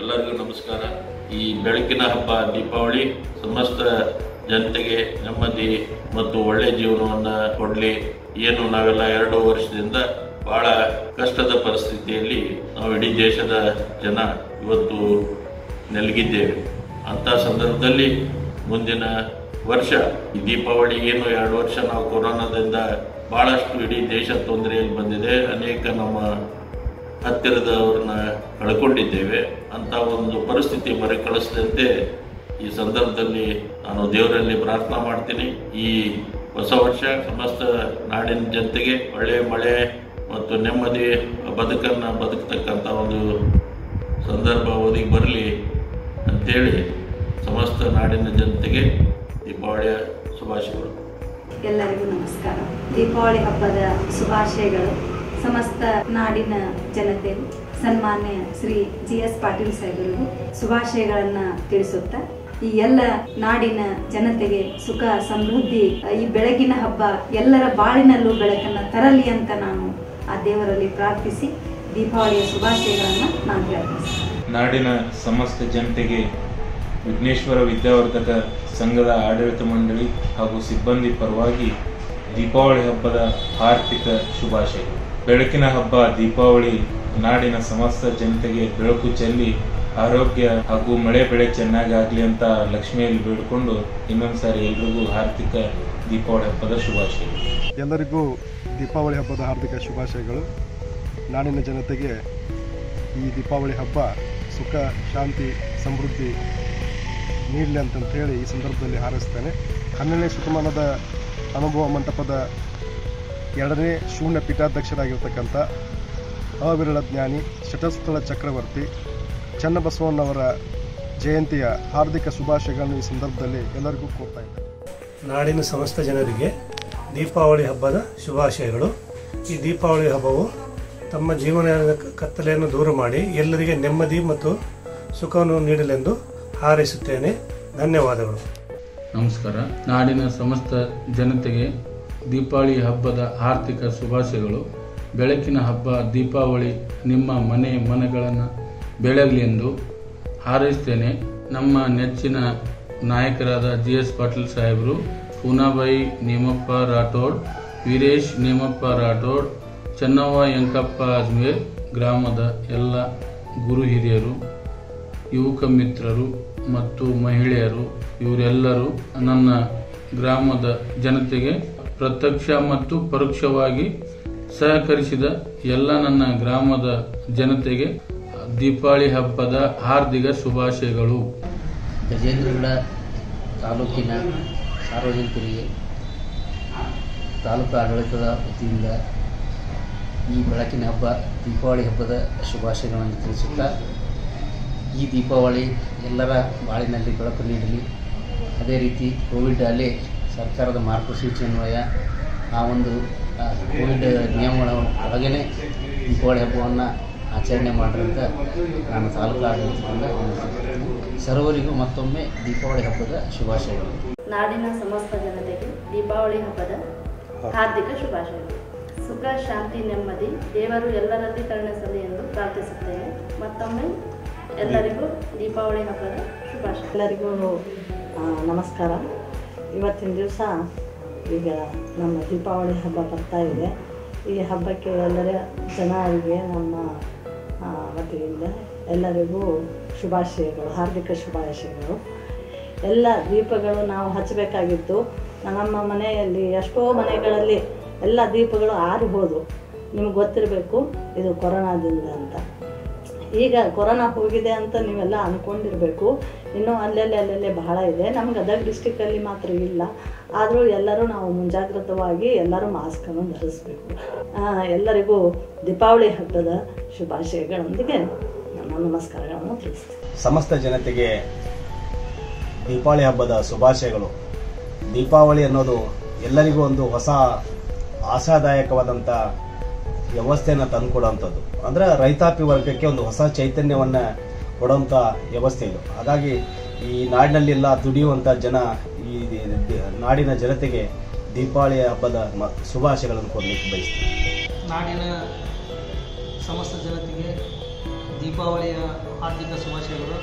ಎಲ್ಲರಿಗೂ ನಮಸ್ಕಾರ ಈ ಬೆಳಕಿನ ಹಬ್ಬ ದೀಪಾವಳಿ ಸಮಸ್ತ ಜನತೆಗೆ ನೆಮ್ಮದಿ ಮತ್ತು ಒಳ್ಳೆ ಜೀವನವನ್ನು ಕೊಡಲಿ ಏನು ನಾವೆಲ್ಲ ಎರಡು ವರ್ಷದಿಂದ ಬಹಳ ಕಷ್ಟದ ಪರಿಸ್ಥಿತಿಯಲ್ಲಿ ನಾವು ಇಡೀ ದೇಶದ ಜನ ಇವತ್ತು ನೆಲಗಿದ್ದೇವೆ ಅಂಥ ಸಂದರ್ಭದಲ್ಲಿ ಮುಂದಿನ ವರ್ಷ ಈ ದೀಪಾವಳಿ ಏನು ಎರಡು ವರ್ಷ ನಾವು ಕೊರೋನಾದಿಂದ ಬಹಳಷ್ಟು ಇಡೀ ದೇಶ ತೊಂದರೆಯಲ್ಲಿ ಬಂದಿದೆ ಅನೇಕ ನಮ್ಮ ಹತ್ತಿರದವ್ರನ್ನ ಕಳ್ಕೊಂಡಿದ್ದೇವೆ ಅಂತ ಒಂದು ಪರಿಸ್ಥಿತಿ ಮರುಕಳಿಸದಂತೆ ಈ ಸಂದರ್ಭದಲ್ಲಿ ನಾನು ದೇವರಲ್ಲಿ ಪ್ರಾರ್ಥನಾ ಮಾಡ್ತೀನಿ ಈ ಹೊಸ ವರ್ಷ ಸಮಸ್ತ ನಾಡಿನ ಜನತೆಗೆ ಒಳ್ಳೆಯ ಮಳೆ ಮತ್ತು ನೆಮ್ಮದಿ ಬದುಕನ್ನು ಬದುಕತಕ್ಕಂಥ ಒಂದು ಸಂದರ್ಭ ಒದಗಿ ಬರಲಿ ಅಂತೇಳಿ ಸಮಸ್ತ ನಾಡಿನ ಜನತೆಗೆ ದೀಪಾವಳಿಯ ಶುಭಾಶಯಗಳು ಎಲ್ಲರಿಗೂ ನಮಸ್ಕಾರ ದೀಪಾವಳಿ ಹಬ್ಬದ ಶುಭಾಶಯಗಳು ಸಮಸ್ತ ನಾಡಿನ ಜನತೆ ಸನ್ಮಾನ್ಯ ಶ್ರೀ ಜಿ ಎಸ್ ಪಾಟೀಲ್ ಸಾಹೇಬರಿಗೂ ಶುಭಾಶಯಗಳನ್ನ ತಿಳಿಸುತ್ತಾ ಈ ಎಲ್ಲ ನಾಡಿನ ಜನತೆಗೆ ಸುಖ ಸಮೃದ್ಧಿ ಈ ಬೆಳಗಿನ ಹಬ್ಬ ಎಲ್ಲರ ಬಾಳಿನಲ್ಲೂ ಬೆಳಕನ್ನ ತರಲಿ ಅಂತ ನಾನು ಆ ದೇವರಲ್ಲಿ ಪ್ರಾರ್ಥಿಸಿ ದೀಪಾವಳಿಯ ಶುಭಾಶಯಗಳನ್ನ ನಾನು ಹೇಳ್ತೀನಿ ನಾಡಿನ ಸಮಸ್ತ ಜನತೆಗೆ ವಿಘ್ನೇಶ್ವರ ವಿದ್ಯಾವರ್ಧಕ ಸಂಘದ ಆಡಳಿತ ಮಂಡಳಿ ಹಾಗೂ ಸಿಬ್ಬಂದಿ ಪರವಾಗಿ ದೀಪಾವಳಿ ಹಬ್ಬದ ಆರ್ಥಿಕ ಶುಭಾಶಯಗಳು ಬೆಳಕಿನ ಹಬ್ಬ ದೀಪಾವಳಿ ನಾಡಿನ ಸಮಸ್ತ ಜನತೆಗೆ ಬೆಳಕು ಚೆಲ್ಲಿ ಆರೋಗ್ಯ ಹಾಗೂ ಮಳೆ ಬೆಳೆ ಚೆನ್ನಾಗಾಗ್ಲಿ ಅಂತ ಲಕ್ಷ್ಮಿಯಲ್ಲಿ ಬೇಡಿಕೊಂಡು ಇನ್ನೊಂದ್ಸಾರಿ ಎಲ್ರಿಗೂ ಆರ್ಥಿಕ ದೀಪಾವಳಿ ಹಬ್ಬದ ಶುಭಾಶಯಗಳು ಎಲ್ಲರಿಗೂ ದೀಪಾವಳಿ ಹಬ್ಬದ ಹಾರ್ದಿಕ ಶುಭಾಶಯಗಳು ನಾಡಿನ ಜನತೆಗೆ ಈ ದೀಪಾವಳಿ ಹಬ್ಬ ಸುಖ ಶಾಂತಿ ಸಮೃದ್ಧಿ ನೀಡಲಿ ಅಂತಂತ ಹೇಳಿ ಈ ಸಂದರ್ಭದಲ್ಲಿ ಹಾರೈಸ್ತೇನೆ ಹನ್ನೆರಡನೇ ಶತಮಾನದ ಅನುಭವ ಮಂಟಪದ ಎರಡನೇ ಶೂನ್ಯ ಪೀಠಾಧ್ಯಕ್ಷರಾಗಿರ್ತಕ್ಕಂಥ ಅವಿರಳ ಜ್ಞಾನಿ ಶಟಸ್ಥಳ ಚಕ್ರವರ್ತಿ ಚನ್ನಬಸವಣ್ಣವರ ಜಯಂತಿಯ ಹಾರ್ದಿಕ ಶುಭಾಶಯಗಳನ್ನು ಈ ಸಂದರ್ಭದಲ್ಲಿ ಎಲ್ಲರಿಗೂ ಕೋರ್ತಾ ಇದ್ದೇನೆ ನಾಡಿನ ಸಮಸ್ತ ಜನರಿಗೆ ದೀಪಾವಳಿ ಹಬ್ಬದ ಶುಭಾಶಯಗಳು ಈ ದೀಪಾವಳಿ ಹಬ್ಬವು ತಮ್ಮ ಜೀವನದ ಕತ್ತಲೆಯನ್ನು ದೂರ ಮಾಡಿ ಎಲ್ಲರಿಗೆ ನೆಮ್ಮದಿ ಮತ್ತು ಸುಖವನ್ನು ನೀಡಲೆಂದು ಹಾರೈಸುತ್ತೇನೆ ಧನ್ಯವಾದಗಳು ನಮಸ್ಕಾರ ನಾಡಿನ ಸಮಸ್ತ ಜನತೆಗೆ ದೀಪಾವಳಿ ಹಬ್ಬದ ಆರ್ಥಿಕ ಶುಭಾಶಯಗಳು ಬೆಳಕಿನ ಹಬ್ಬ ದೀಪಾವಳಿ ನಿಮ್ಮ ಮನೆ ಮನೆಗಳನ್ನು ಬೆಳಗಲಿ ಎಂದು ಹಾರೈಸ್ತೇನೆ ನಮ್ಮ ನೆಚ್ಚಿನ ನಾಯಕರಾದ ಜಿ ಎಸ್ ಪಾಟೀಲ್ ಸಾಹೇಬರು ಪೂನಾಬಾಯಿ ನೇಮಪ್ಪ ರಾಠೋಡ್ ವೀರೇಶ್ ನೇಮಪ್ಪ ರಾಠೋಡ್ ಚೆನ್ನವ್ವ ಯಂಕಪ್ಪ ಅಜ್ಮೇರ್ ಗ್ರಾಮದ ಎಲ್ಲ ಗುರು ಹಿರಿಯರು ಯುವಕ ಮಿತ್ರರು ಮತ್ತು ಮಹಿಳೆಯರು ಇವರೆಲ್ಲರೂ ನನ್ನ ಗ್ರಾಮದ ಜನತೆಗೆ ಪ್ರತ್ಯಕ್ಷ ಮತ್ತು ಪರೋಕ್ಷವಾಗಿ ಸಹಕರಿಸಿದ ಎಲ್ಲ ನನ್ನ ಗ್ರಾಮದ ಜನತೆಗೆ ದೀಪಾವಳಿ ಹಬ್ಬದ ಹಾರ್ದಿಕ ಶುಭಾಶಯಗಳು ಗಜೇಂದ್ರಗಡ ತಾಲೂಕಿನ ಸಾರ್ವಜನಿಕರಿಗೆ ತಾಲೂಕು ಆಡಳಿತದ ವತಿಯಿಂದ ಈ ಬೆಳಕಿನ ಹಬ್ಬ ದೀಪಾವಳಿ ಹಬ್ಬದ ಶುಭಾಶಯಗಳನ್ನು ತಿಳಿಸುತ್ತಾ ಈ ದೀಪಾವಳಿ ಎಲ್ಲರ ಬಾಳಿನಲ್ಲಿ ಬೆಳಕು ನೀಡಲಿ ಅದೇ ರೀತಿ ಕೋವಿಡ್ ಅಲ್ಲೇ ಸರ್ಕಾರದ ಮಾರ್ಗಸೂಚಿ ಅನ್ವಯ ಆ ಒಂದು ಆ, ಕೋವಿಡ್ ನಿಯಮಗಳ ಒಳಗೇ ದೀಪಾವಳಿ ಹಬ್ಬವನ್ನು ಆಚರಣೆ ಮಾಡಿರಂತ ನಾನು ತಾಲೂಕು ಆಡಳಿತದಿಂದ ವಿನಂತಿಸುತ್ತೇನೆ. ಸರ್ವರಿಗೂ ಮತ್ತೊಮ್ಮೆ ದೀಪಾವಳಿ ಹಬ್ಬದ ಶುಭಾಶಯಗಳು ನಾಡಿನ ಸಮಸ್ತ ಜನತೆಗೆ ದೀಪಾವಳಿ ಹಬ್ಬದ ಹಾರ್ದಿಕ ಶುಭಾಶಯಗಳು ಸುಖ ಶಾಂತಿ ನೆಮ್ಮದಿ ದೇವರು ಎಲ್ಲರಲ್ಲಿ ಕರುಣಿಸಲಿ ಎಂದು ಪ್ರಾರ್ಥಿಸುತ್ತೇನೆ ಮತ್ತೊಮ್ಮೆ ಎಲ್ಲರಿಗೂ ದೀಪಾವಳಿ ಹಬ್ಬದ ಶುಭಾಶಯ ಎಲ್ಲರಿಗೂ ಆ, ನಮಸ್ಕಾರ ಇವತ್ತಿನ ದಿವಸ ಈಗ ನಮ್ಮ ದೀಪಾವಳಿ ಹಬ್ಬ ಬರ್ತಾ ಇದೆ ಈ ಹಬ್ಬಕ್ಕೆ ಎಲ್ಲರ ಜನರಿಗೆ ನಮ್ಮ ಆ, ವತಿಯಿಂದ ಎಲ್ಲರಿಗೂ ಶುಭಾಶಯಗಳು ಹಾರ್ದಿಕ ಶುಭಾಶಯಗಳು ಎಲ್ಲ ದೀಪಗಳು ನಾವು ಹಚ್ಚಬೇಕಾಗಿತ್ತು ನಮ್ಮ ಮನೆಯಲ್ಲಿ ಎಷ್ಟೋ ಮನೆಗಳಲ್ಲಿ ಎಲ್ಲ ದೀಪಗಳು ಆರಿ ಹೋದವು ನಿಮ್ಗೆ ಗೊತ್ತಿರಬೇಕು ಇದು ಕೊರೋನಾದಿಂದ ಅಂತ ಈಗ ಕೊರೋನಾ ಹೋಗಿದೆ ಅಂತ ನೀವೆಲ್ಲ ಅಂದ್ಕೊಂಡಿರಬೇಕು ಇನ್ನೂ ಅಲ್ಲಲ್ಲಿ ಅಲ್ಲಲ್ಲೇ ಬಹಳ ಇದೆ ನಮ್ಮ ಗದಗ ಡಿಸ್ಟಿಕ್ಕಲ್ಲಿ ಮಾತ್ರ ಇಲ್ಲ ಆದರೂ ಎಲ್ಲರೂ ನಾವು ಮುಂಜಾಗ್ರತವಾಗಿ ಎಲ್ಲರೂ ಮಾಸ್ಕನ್ನು ಧರಿಸಬೇಕು ಎಲ್ಲರಿಗೂ ದೀಪಾವಳಿ ಹಬ್ಬದ ಶುಭಾಶಯಗಳೊಂದಿಗೆ ನನ್ನ ನಮಸ್ಕಾರಗಳನ್ನು ತಿಳಿಸ್ತೀನಿ ಸಮಸ್ತ ಜನತೆಗೆ ದೀಪಾವಳಿ ಹಬ್ಬದ ಶುಭಾಶಯಗಳು ದೀಪಾವಳಿ ಅನ್ನೋದು ಎಲ್ಲರಿಗೂ ಒಂದು ಹೊಸ ಆಶಾದಾಯಕವಾದಂಥ ವ್ಯವಸ್ಥೆಯನ್ನು ತಂದುಕೊಡುವಂಥದ್ದು ಅಂದರೆ ರೈತಾಪಿ ವರ್ಗಕ್ಕೆ ಒಂದು ಹೊಸ ಚೈತನ್ಯವನ್ನು ಕೊಡುವಂಥ ವ್ಯವಸ್ಥೆ ಇದು ಹಾಗಾಗಿ ಈ ನಾಡಿನಲ್ಲೆಲ್ಲ ದುಡಿಯುವಂಥ ಜನ ಈ ದಿ- ನಾಡಿನ ಜನತೆಗೆ ದೀಪಾವಳಿ ಹಬ್ಬದ ಮ- ಶುಭಾಶಯಗಳನ್ನು ಕೊಡಲಿಕ್ಕೆ ಬಯಸ್ತೀನಿ ನಾಡಿನ ಸಮಸ್ತ ಜನತೆಗೆ ದೀಪಾವಳಿಯ ಹಾರ್ದಿಕ ಶುಭಾಶಯಗಳು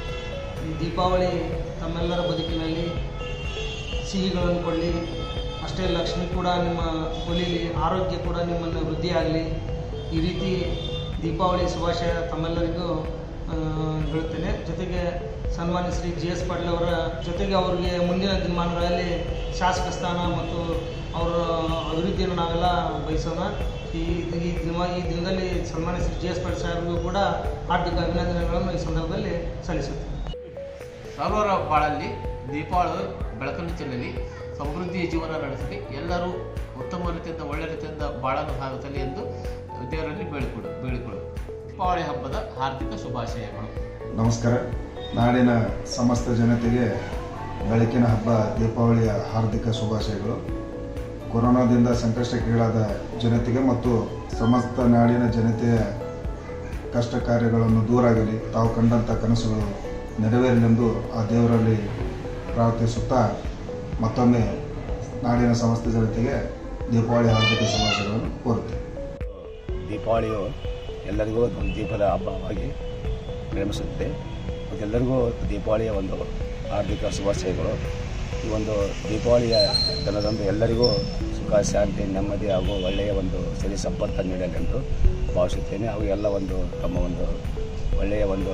ಈ ದೀಪಾವಳಿ ತಮ್ಮೆಲ್ಲರ ಬದುಕಿನಲ್ಲಿ ಸಿಹಿಗಳನ್ನು ಕೊಡಲಿ ಅಷ್ಟೇ ಲಕ್ಷ್ಮಿ ಕೂಡ ನಿಮ್ಮ ಒಲಿಲಿ ಆರೋಗ್ಯ ಕೂಡ ನಿಮ್ಮನ್ನು ವೃದ್ಧಿಯಾಗಲಿ ಈ ರೀತಿ ದೀಪಾವಳಿ ಶುಭಾಶಯ ತಮ್ಮೆಲ್ಲರಿಗೂ ಆ, ಹೇಳುತ್ತೇನೆ ಜೊತೆಗೆ ಸನ್ಮಾನ್ಯ ಶ್ರೀ ಜಿ ಎಸ್ ಪಾಟೀಲ್ ಅವರ ಜೊತೆಗೆ ಅವರಿಗೆ ಮುಂದಿನ ದಿನಮಾನಗಳಲ್ಲಿ ಶಾಸಕ ಸ್ಥಾನ ಮತ್ತು ಅವರ ಅಭಿವೃದ್ಧಿಯನ್ನು ನಾವೆಲ್ಲ ಬಯಸೋಣ ಈ ಈ ದಿನ ಈ ದಿನದಲ್ಲಿ ಸನ್ಮಾನ್ಯ ಶ್ರೀ ಜಿ ಎಸ್ ಪಾಟೀಲ್ ಸಾಹೇಬರಿಗೂ ಕೂಡ ಹಾರ್ದಿಕ ಅಭಿನಂದನೆಗಳನ್ನು ಈ ಸಂದರ್ಭದಲ್ಲಿ ಸಲ್ಲಿಸುತ್ತೇನೆ ಸರ್ವರ ಬಾಳಲ್ಲಿ ದೀಪಾವಳಿ ಬೆಳಕನ್ನು ಚೆಲ್ಲಲಿ ಸಮೃದ್ಧಿಯ ಜೀವನ ನಡೆಸಲಿ ಎಲ್ಲರೂ ಉತ್ತಮ ರೀತಿಯಿಂದ ಒಳ್ಳೆ ರೀತಿಯಿಂದ ಬಾಳನ್ನು ಸಾಗಿಸಲಿ ಎಂದು ದೇವರಲ್ಲಿ ಬೇಡಿಕೊಡು ಬೇಡಿಕೊಳ್ಳು ದೀಪಾವಳಿ ಹಬ್ಬದ ಹಾರ್ದಿಕ ಶುಭಾಶಯಗಳು ನಮಸ್ಕಾರ ನಾಡಿನ ಸಮಸ್ತ ಜನತೆಗೆ ಬೆಳಕಿನ ಹಬ್ಬ ದೀಪಾವಳಿಯ ಹಾರ್ದಿಕ ಶುಭಾಶಯಗಳು ಕೊರೋನಾದಿಂದ ಸಂಕಷ್ಟಕ್ಕೀಡಾದ ಜನತೆಗೆ ಮತ್ತು ಸಮಸ್ತ ನಾಡಿನ ಜನತೆಯ ಕಷ್ಟ ಕಾರ್ಯಗಳನ್ನು ದೂರಾಗಲಿ ತಾವು ಕಂಡಂಥ ಕನಸುಗಳು ನೆರವೇರಲೆಂದು ಆ ದೇವರಲ್ಲಿ ಪ್ರಾರ್ಥಿಸುತ್ತಾ ಮತ್ತೊಮ್ಮೆ ನಾಡಿನ ಸಮಸ್ತ ಜನತೆಗೆ ದೀಪಾವಳಿ ಹಾರ್ದಿಕ ಶುಭಾಶಯಗಳನ್ನು ಕೋರುತ್ತೇನೆ ದೀಪಾವಳಿಯು ಎಲ್ಲರಿಗೂ ಒಂದು ದೀಪದ ಹಬ್ಬವಾಗಿ ಪ್ರೇಮಿಸುತ್ತೆ ಎಲ್ಲರಿಗೂ ದೀಪಾವಳಿಯ ಒಂದು ಆರ್ಥಿಕ ಶುಭಾಶಯಗಳು ಈ ಒಂದು ದೀಪಾವಳಿಯ ದಿನದಂದು ಎಲ್ಲರಿಗೂ ಸುಖ ಶಾಂತಿ ನೆಮ್ಮದಿ ಹಾಗೂ ಒಳ್ಳೆಯ ಒಂದು ಸಿರಿ ಸಂಪತ್ತನ್ನು ನೀಡಲೆಂದು ಭಾವಿಸುತ್ತೇನೆ ಹಾಗೂ ಎಲ್ಲ ಒಂದು ತಮ್ಮ ಒಂದು ಒಳ್ಳೆಯ ಒಂದು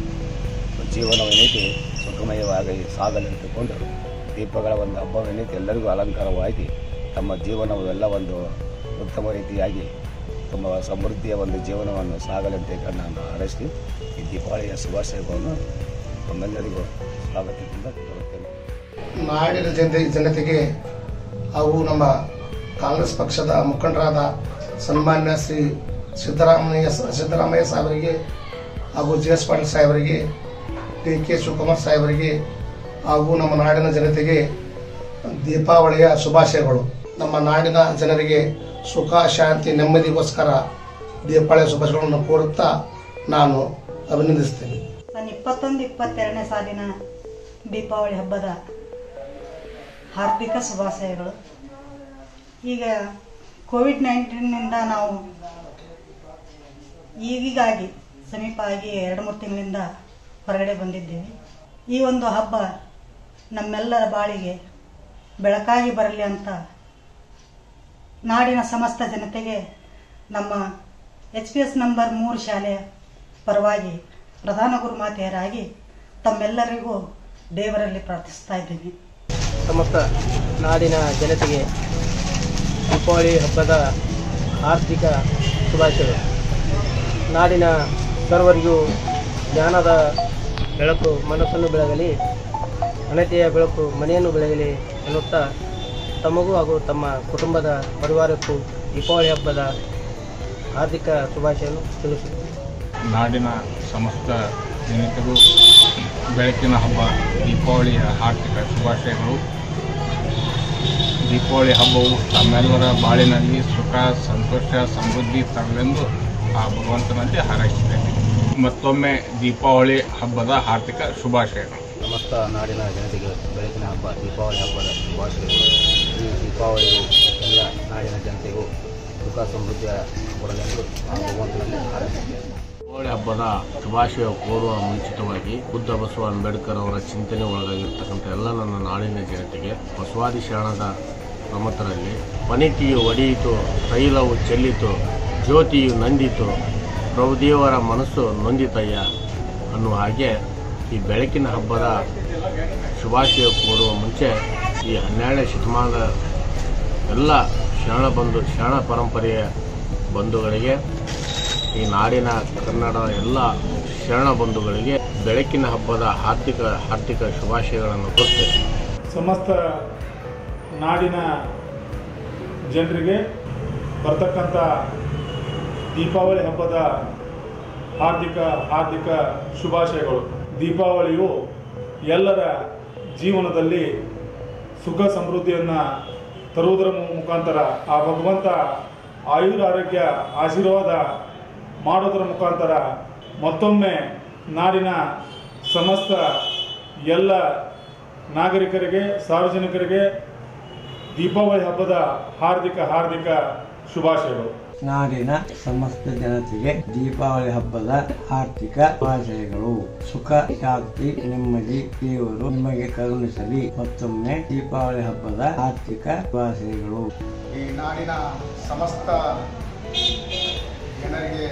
ಜೀವನವೇನೈತಿ ಸುಖಮಯವಾಗಿ ಸಾಗಲೆಂದುಕೊಂಡು ದೀಪಗಳ ಒಂದು ಹಬ್ಬವೇನೈತಿ ಎಲ್ಲರಿಗೂ ಅಲಂಕಾರವಾಗಿ ತಮ್ಮ ಜೀವನವು ಎಲ್ಲ ಒಂದು ಉತ್ತಮ ರೀತಿಯಾಗಿ ತುಂಬ ಸಮೃದ್ಧಿಯ ಒಂದು ಜೀವನವನ್ನು ಸಾಗಲೆಂತೆ ನಾನು ಹಾರೈಸಿ ಈ ದೀಪಾವಳಿಯ ಶುಭಾಶಯಗಳನ್ನು ತಮ್ಮೆಲ್ಲರಿಗೂ ಸ್ವಾಗತದಿಂದ ಕೋರುತ್ತೇನೆ ನಾಡಿನ ಜನತೆ ಜನತೆಗೆ ಹಾಗೂ ನಮ್ಮ ಕಾಂಗ್ರೆಸ್ ಪಕ್ಷದ ಮುಖಂಡರಾದ ಸನ್ಮಾನ್ಯ ಶ್ರೀ ಸಿದ್ದರಾಮಯ್ಯ ಸಿದ್ದರಾಮಯ್ಯ ಸಾಹೇಬರಿಗೆ ಹಾಗೂ ಜಿ ಎಸ್ ಪಾಟೀಲ್ ಸಾಹೇಬರಿಗೆ ಡಿ ಕೆ ಶಿವಕುಮಾರ್ ಸಾಹೇಬರಿಗೆ ಹಾಗೂ ನಮ್ಮ ನಾಡಿನ ಜನತೆಗೆ ದೀಪಾವಳಿಯ ಶುಭಾಶಯಗಳು ನಮ್ಮ ನಾಡಿನ ಜನರಿಗೆ ಸುಖ ಶಾಂತಿ ನೆಮ್ಮದಿಗೋಸ್ಕರ ದೀಪಾವಳಿಯ ಶುಭಾಶಯಗಳನ್ನು ಕೋರುತ್ತಾ ನಾನು ಅಭಿನಂದಿಸ್ತೇನೆ ನನ್ನ ಇಪ್ಪತ್ತೊಂದು ಇಪ್ಪತ್ತೆರಡನೇ ಸಾಲಿನ ದೀಪಾವಳಿ ಹಬ್ಬದ ಹಾರ್ದಿಕ ಶುಭಾಶಯಗಳು ಈಗ ಕೋವಿಡ್ ನೈನ್ಟೀನ್ನಿಂದ ನಾವು ಈಗೀಗಾಗಿ ಸಮೀಪ ಆಗಿ ಎರಡು ಮೂರು ತಿಂಗಳಿಂದ ಹೊರಗಡೆ ಬಂದಿದ್ದೇವೆ ಈ ಒಂದು ಹಬ್ಬ ನಮ್ಮೆಲ್ಲರ ಬಾಳಿಗೆ ಬೆಳಕಾಗಿ ಬರಲಿ ಅಂತ ನಾಡಿನ ಸಮಸ್ತ ಜನತೆಗೆ ನಮ್ಮ ಎಚ್ ಪಿ ಎಸ್ ನಂಬರ್ ಮೂರು ಶಾಲೆಯ ಪರವಾಗಿ ಪ್ರಧಾನ ಗುರುಮಾತೆಯರಾಗಿ ತಮ್ಮೆಲ್ಲರಿಗೂ ದೇವರಲ್ಲಿ ಪ್ರಾರ್ಥಿಸ್ತಾ ಇದ್ದೀನಿ ಸಮಸ್ತ ನಾಡಿನ ಜನತೆಗೆ ದೀಪಾವಳಿ ಹಬ್ಬದ ಆರ್ಥಿಕ ಶುಭಾಶಯಗಳು ನಾಡಿನ ಸರ್ವರಿಗೂ ಜ್ಞಾನದ ಬೆಳಕು ಮನಸ್ಸನ್ನು ಬೆಳಗಲಿ ಘನತೆಯ ಬೆಳಕು ಮನೆಯನ್ನು ಬೆಳಗಲಿ ಎನ್ನುತ್ತಾ ತಮಗೂ ಹಾಗೂ ತಮ್ಮ ಕುಟುಂಬದ ಪರಿವಾರಕ್ಕೂ ದೀಪಾವಳಿ ಹಬ್ಬದ ಹಾರ್ದಿಕ ಶುಭಾಶಯವನ್ನು ತಿಳಿಸುತ್ತೇನೆ ನಾಡಿನ ಸಮಸ್ತ ಜನತೆಗೂ ಬೆಳಕಿನ ಹಬ್ಬ ದೀಪಾವಳಿಯ ಆರ್ಥಿಕ ಶುಭಾಶಯಗಳು ದೀಪಾವಳಿ ಹಬ್ಬವು ತಮ್ಮೆಲ್ಲರ ಬಾಳಿನಲ್ಲಿ ಸುಖ ಸಂತೋಷ ಸಮೃದ್ಧಿ ತರಲೆಂದು ಆ ಭಗವಂತನಲ್ಲಿ ಹಾರೈಸಿದ್ದೇನೆ ಮತ್ತೊಮ್ಮೆ ದೀಪಾವಳಿ ಹಬ್ಬದ ಆರ್ಥಿಕ ಶುಭಾಶಯಗಳು ಸಮಸ್ತ ನಾಡಿನ ಜನತೆಗೆ ಬೆಳಕಿನ ಹಬ್ಬ ದೀಪಾವಳಿ ಹಬ್ಬದ ಶುಭಾಶಯಗಳು ಈ ದೀಪಾವಳಿಯು ಎಲ್ಲ ನಾಡಿನ ಜನತೆಗೂ ಸುಖ ಸಮೃದ್ಧಿಯ ಕೊಡಲೆಂದು ಆ ಭಗವಂತನಲ್ಲಿ ಹಾರೈಸುತ್ತೇನೆ ದೀಪಾವಳಿ ಹಬ್ಬದ ಶುಭಾಶಯ ಕೋರುವ ಮುಂಚಿತವಾಗಿ ಬುದ್ಧ ಬಸವ ಅಂಬೇಡ್ಕರ್ ಅವರ ಚಿಂತನೆ ಒಳಗಾಗಿರ್ತಕ್ಕಂಥ ಎಲ್ಲ ನನ್ನ ನಾಡಿನ ಜನತೆಗೆ ಬಸವಾದಿ ಶರಣದ ಪ್ರಮಥರಲ್ಲಿ ಪನಿತಿಯು ಒಡೆಯಿತು ತೈಲವು ಚೆಲ್ಲಿತು ಜ್ಯೋತಿಯು ನಂದಿತು ಪ್ರಭುದೇವರ ಮನಸ್ಸು ನೊಂದಿತಯ್ಯ ಅನ್ನುವ ಹಾಗೆ ಈ ಬೆಳಕಿನ ಹಬ್ಬದ ಶುಭಾಶಯ ಕೋರುವ ಮುಂಚೆ ಈ ಹನ್ನೆರಡನೇ ಶತಮಾನದ ಎಲ್ಲ ಶರಣ ಬಂಧು ಶರಣ ಪರಂಪರೆಯ ಬಂಧುಗಳಿಗೆ ಈ ನಾಡಿನ ಕನ್ನಡ ಎಲ್ಲ ಶರಣ ಬಂಧುಗಳಿಗೆ ಬೆಳಕಿನ ಹಬ್ಬದ ಆರ್ಥಿಕ ಆರ್ಥಿಕ ಶುಭಾಶಯಗಳನ್ನು ಕೊಡ್ತೇನೆ ಸಮಸ್ತ ನಾಡಿನ ಜನರಿಗೆ ಬರ್ತಕ್ಕಂಥ ದೀಪಾವಳಿ ಹಬ್ಬದ ಹಾರ್ದಿಕ ಹಾರ್ದಿಕ ಶುಭಾಶಯಗಳು ದೀಪಾವಳಿಯು ಎಲ್ಲರ ಜೀವನದಲ್ಲಿ ಸುಖ ಸಮೃದ್ಧಿಯನ್ನು ತರುವುದರ ಮು- ಮುಖಾಂತರ ಆ ಭಗವಂತ ಆಯುರ ಆರೋಗ್ಯ ಆಶೀರ್ವಾದ ಮಾಡೋದರ ಮುಖಾಂತರ ಮತ್ತೊಮ್ಮೆ ನಾಡಿನ ಸಮಸ್ತ ಎಲ್ಲ ನಾಗರಿಕರಿಗೆ ಸಾರ್ವಜನಿಕರಿಗೆ ದೀಪಾವಳಿ ಹಬ್ಬದ ಹಾರ್ದಿಕ ಹಾರ್ದಿಕ ಶುಭಾಶಯಗಳು ನಾಡಿನ ಸಮಸ್ತ ಜನತೆಗೆ ದೀಪಾವಳಿ ಹಬ್ಬದ ಆರ್ಥಿಕ ಶುಭಾಶಯಗಳು ಸುಖ ಶಾಂತಿ ನೆಮ್ಮದಿ ದೇವರು ನಿಮಗೆ ಕರುಣಿಸಲಿ ಮತ್ತೊಮ್ಮೆ ದೀಪಾವಳಿ ಹಬ್ಬದ ಆರ್ಥಿಕ ಶುಭಾಶಯಗಳು ಈ ನಾಡಿನ ಸಮಸ್ತ ಜನರಿಗೆ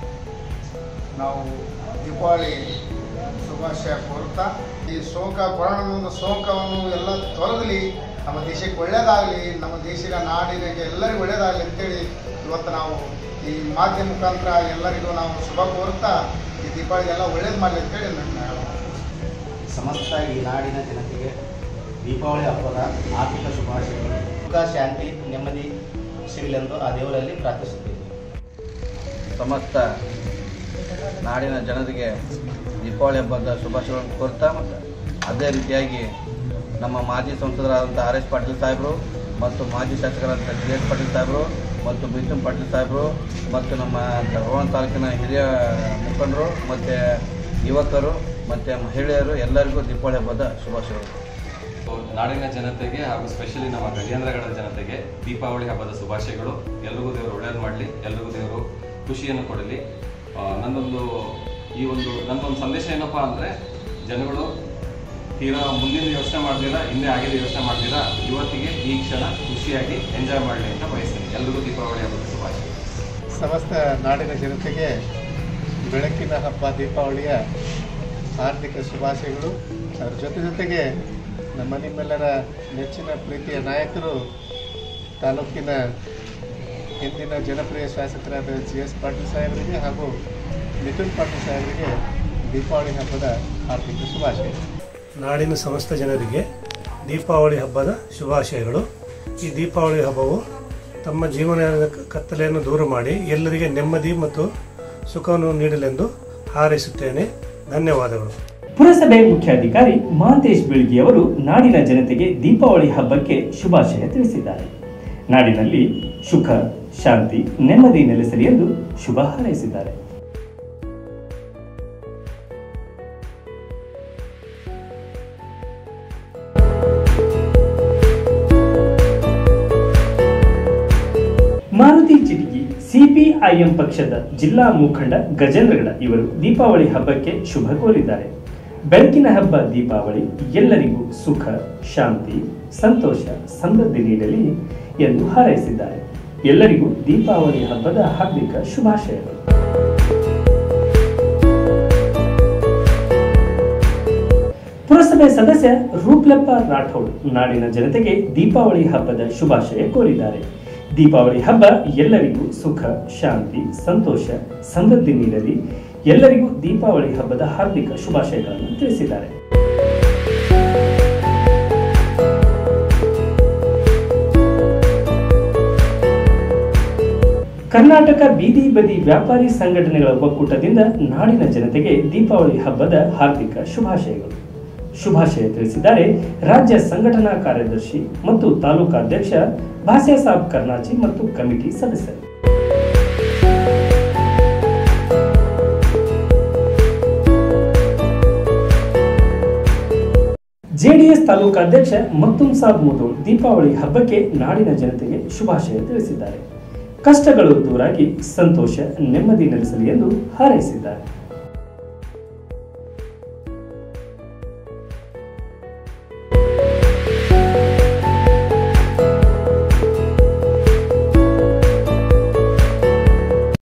ನಾವು ದೀಪಾವಳಿ ಶುಭಾಶಯ ಕೋರುತ್ತಾ ಈ ಸೋಂಕ ಕೊರೋನಾದ ಒಂದು ಸೋಂಕವನ್ನು ಎಲ್ಲ ತೊಲಗಲಿ ನಮ್ಮ ದೇಶಕ್ಕೆ ಒಳ್ಳೆಯದಾಗಲಿ ನಮ್ಮ ದೇಶದ ನಾಡಿಗೆ ಎಲ್ಲರಿಗೂ ಒಳ್ಳೆಯದಾಗಲಿ ಅಂತೇಳಿ ಇವತ್ತು ನಾವು ಈ ಮಾಧ್ಯಮ ಮುಖಾಂತರ ಎಲ್ಲರಿಗೂ ನಾವು ಶುಭ ಕೋರುತ್ತಾ ಈ ದೀಪಾವಳಿ ಎಲ್ಲ ಒಳ್ಳೇದು ಮಾಡಲಿ ಅಂತೇಳಿ ನನ್ನ ಸಮಸ್ತ ಈ ನಾಡಿನ ಜನತೆಗೆ ದೀಪಾವಳಿ ಹಬ್ಬದ ಆರ್ಥಿಕ ಶುಭಾಶಯಗಳು ಸುಖ ಶಾಂತಿ ನೆಮ್ಮದಿ ಸಿಗಲೆಂದು ಆ ದೇವರಲ್ಲಿ ಪ್ರಾರ್ಥಿಸುತ್ತೇವೆ ಸಮಸ್ತ ನಾಡಿನ ಜನರಿಗೆ ದೀಪಾವಳಿ ಹಬ್ಬದ ಶುಭಾಶಯಗಳನ್ನು ಕೋರ್ತಾ ಮತ್ತು ಅದೇ ರೀತಿಯಾಗಿ ನಮ್ಮ ಮಾಜಿ ಸಂಸದರಾದಂಥ ಆರ್ ಎಸ್ ಪಾಟೀಲ್ ಸಾಹೇಬರು ಮತ್ತು ಮಾಜಿ ಶಾಸಕರಾದಂಥ ಜಿ ಎಸ್ ಪಾಟೀಲ್ ಸಾಹೇಬರು ಮತ್ತು ಬಿತುಂ ಪಾಟೀಲ್ ಸಾಹೇಬರು ಮತ್ತು ನಮ್ಮ ಧರ್ಮವರ ತಾಲೂಕಿನ ಹಿರಿಯ ಮುಖಂಡರು ಮತ್ತು ಯುವಕರು ಮತ್ತು ಮಹಿಳೆಯರು ಎಲ್ಲರಿಗೂ ದೀಪಾವಳಿ ಹಬ್ಬದ ಶುಭಾಶಯಗಳು ನಾಡಿನ ಜನತೆಗೆ ಹಾಗೂ ಸ್ಪೆಷಲಿ ನಮ್ಮ ಗಜೇಂದ್ರಗಢ ಜನತೆಗೆ ದೀಪಾವಳಿ ಹಬ್ಬದ ಶುಭಾಶಯಗಳು ಎಲ್ರಿಗೂ ದೇವರು ಒಳ್ಳೇದು ಮಾಡಲಿ ಎಲ್ರಿಗೂ ದೇವರು ಖುಷಿಯನ್ನು ಕೊಡಲಿ ಆ, ನನ್ನೊಂದು ಈ ಒಂದು ನನ್ನೊಂದು ಸಂದೇಶ ಏನಪ್ಪಾ ಅಂದರೆ ಜನಗಳು ತೀರಾ ಮುಂದಿನ ಯೋಚನೆ ಮಾಡ್ದಿರಾ ಹಿಂದೆ ಆಗಿದೆ ಯೋಚನೆ ಮಾಡ್ದಿರಾ ಇವತ್ತಿಗೆ ಈ ಕ್ಷಣ ಖುಷಿಯಾಗಿ ಎಂಜಾಯ್ ಮಾಡಲಿ ಅಂತ ಬಯಸ್ತೀನಿ ಎಲ್ರಿಗೂ ದೀಪಾವಳಿ ಹಬ್ಬದ ಶುಭಾಶಯ ಸಮಸ್ತ ನಾಡಿನ ಜನತೆಗೆ ಬೆಳಕಿನ ಹಬ್ಬ ದೀಪಾವಳಿಯ ಹಾರ್ದಿಕ ಶುಭಾಶಯಗಳು ಅದರ ಜೊತೆ ಜೊತೆಗೆ ನಮ್ಮ ನಿಮ್ಮೆಲ್ಲರ ನೆಚ್ಚಿನ ಪ್ರೀತಿಯ ನಾಯಕರು ತಾಲೂಕಿನ ಹಿಂದಿನ ಜನಪ್ರಿಯ ಶಾಸಕರಾದ ಜಿ ಎಸ್ ಪಾಟೀಲ್ ಸಾಹೇಬರಿಗೆ ಹಾಗೂ ಮಿಥುನ್ ಪಾಟೀಲ್ ಸಾಹೇಬರಿಗೆ ದೀಪಾವಳಿ ಹಬ್ಬದ ಹಾರ್ದಿಕ ಶುಭಾಶಯ ನಾಡಿನ ಸಮಸ್ತ ಜನರಿಗೆ ದೀಪಾವಳಿ ಹಬ್ಬದ ಶುಭಾಶಯಗಳು ಈ ದೀಪಾವಳಿ ಹಬ್ಬವು ತಮ್ಮ ಜೀವನದ ಕತ್ತಲೆಯನ್ನು ದೂರ ಮಾಡಿ ಎಲ್ಲರಿಗೆ ನೆಮ್ಮದಿ ಮತ್ತು ಸುಖವನ್ನು ನೀಡಲೆಂದು ಹಾರೈಸುತ್ತೇನೆ ಧನ್ಯವಾದಗಳು ಪುರಸಭೆ ಮುಖ್ಯಾಧಿಕಾರಿ ಮಹಾಂತೇಶ್ ಬೀಳ್ಗಿ ಅವರು ನಾಡಿನ ಜನತೆಗೆ ದೀಪಾವಳಿ ಹಬ್ಬಕ್ಕೆ ಶುಭಾಶಯ ತಿಳಿಸಿದ್ದಾರೆ ನಾಡಿನಲ್ಲಿ ಸುಖ ಶಾಂತಿ ನೆಮ್ಮದಿ ನೆಲೆಸಲಿ ಎಂದು ಶುಭ ಹಾರೈಸಿದ್ದಾರೆ ಮಾರುತಿ ಚಿಟಗಿ ಸಿಪಿಐಎಂ ಪಕ್ಷದ ಜಿಲ್ಲಾ ಮುಖಂಡ ಗಜೇಂದ್ರಗಡ ಇವರು ದೀಪಾವಳಿ ಹಬ್ಬಕ್ಕೆ ಶುಭ ಕೋರಿದ್ದಾರೆ ಬೆಳಕಿನ ಹಬ್ಬ ದೀಪಾವಳಿ ಎಲ್ಲರಿಗೂ ಸುಖ ಶಾಂತಿ ಸಂತೋಷ ಸಮೃದ್ಧಿ ನೀಡಲಿ ಎಂದು ಹಾರೈಸಿದ್ದಾರೆ ಎಲ್ಲರಿಗೂ ದೀಪಾವಳಿ ಹಬ್ಬದ ಹಾರ್ದಿಕ ಶುಭಾಶಯಗಳು ಪುರಸಭೆ ಸದಸ್ಯ ರೂಪ್ಲಪ್ಪ ರಾಠೋಡ್ ನಾಡಿನ ಜನತೆಗೆ ದೀಪಾವಳಿ ಹಬ್ಬದ ಶುಭಾಶಯ ಕೋರಿದ್ದಾರೆ ದೀಪಾವಳಿ ಹಬ್ಬ ಎಲ್ಲರಿಗೂ ಸುಖ ಶಾಂತಿ ಸಂತೋಷ ಸಮೃದ್ಧಿ ನೀಡಲಿ ಎಲ್ಲರಿಗೂ ದೀಪಾವಳಿ ಹಬ್ಬದ ಹಾರ್ದಿಕ ಶುಭಾಶಯಗಳನ್ನು ತಿಳಿಸಿದ್ದಾರೆ ಕರ್ನಾಟಕ ಬೀದಿ ಬದಿ ವ್ಯಾಪಾರಿ ಸಂಘಟನೆಗಳ ಒಕ್ಕೂಟದಿಂದ ನಾಡಿನ ಜನತೆಗೆ ದೀಪಾವಳಿ ಹಬ್ಬದ ಹಾರ್ದಿಕ ಶುಭಾಶಯಗಳು ಶುಭಾಶಯ ತಿಳಿಸಿದ್ದಾರೆ ರಾಜ್ಯ ಸಂಘಟನಾ ಕಾರ್ಯದರ್ಶಿ ಮತ್ತು ತಾಲೂಕಾಧ್ಯಕ್ಷ ಭಾಸ್ಯ ಸಾಬ್ ಕರ್ನಾಚಿ ಮತ್ತು ಕಮಿಟಿ ಸದಸ್ಯರು ಜೆಡಿಎಸ್ ತಾಲೂಕಾಧ್ಯಕ್ಷ ಮತ್ತುಂ ಸಾಬ್ ಮುದೋಳ್ ದೀಪಾವಳಿ ಹಬ್ಬಕ್ಕೆ ನಾಡಿನ ಜನತೆಗೆ ಶುಭಾಶಯ ತಿಳಿಸಿದ್ದಾರೆ ಕಷ್ಟಗಳು ದೂರಾಗಿ ಸಂತೋಷ ನೆಮ್ಮದಿ ನೆಲೆಸಲಿ ಎಂದು ಹಾರೈಸಿದ್ದಾರೆ